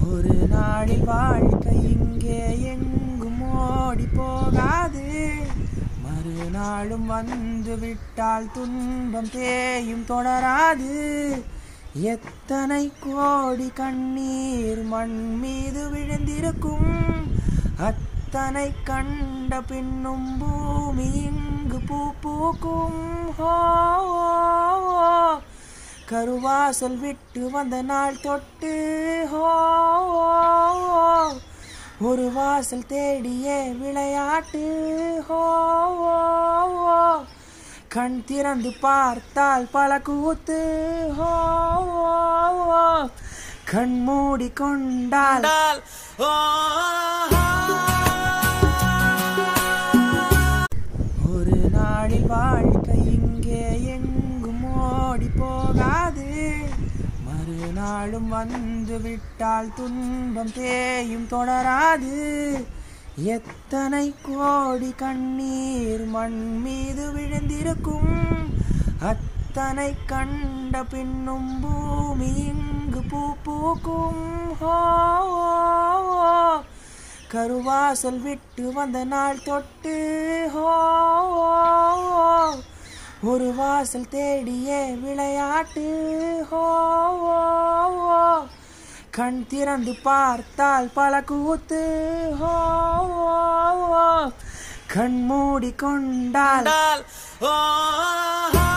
ஒரு நாளில் வாழ்க்கை இங்கே எங்கும் ஓடி போகாது மறுநாளும் வந்து விட்டால் துன்பம் தேயும் தொடராது எத்தனை கோடி கண்ணீர் மண் மீது விழுந்திருக்கும் அத்தனை கண்ட பின்னும் பூமி இங்கு பூ பூக்கும் ஹோ கருவாசல் விட்டு வந்த நாள் தொட்டு ஹோ ஒரு வாசல் தேடியே விளையாட்டு ஹோ கண் திறந்து பார்த்தால் பல கூத்து ஹோ கண் மூடி கொண்டால் ஒரு நாளில் வாழ்க்கை இங்கே எங்கும் ஓடி போகாது மறுநாளும் வந்து விட்டால் துன்பம் தேயும் தொடராது எத்தனை கோடி கண்ணீர் மண் மீது விழுந்திருக்கும் அத்தனை கண்ட பின்னும் பூமி இங்கு பூ பூக்கும் ஹோ கருவாசல் விட்டு வந்த நாள் தொட்டு ஹோ ஒரு வாசல் தேடியே விளையாட்டு ஹோ கண் திறந்து பார்த்தால் பல கூத்து ஹோ கண் மூடி கொண்டால் ஓ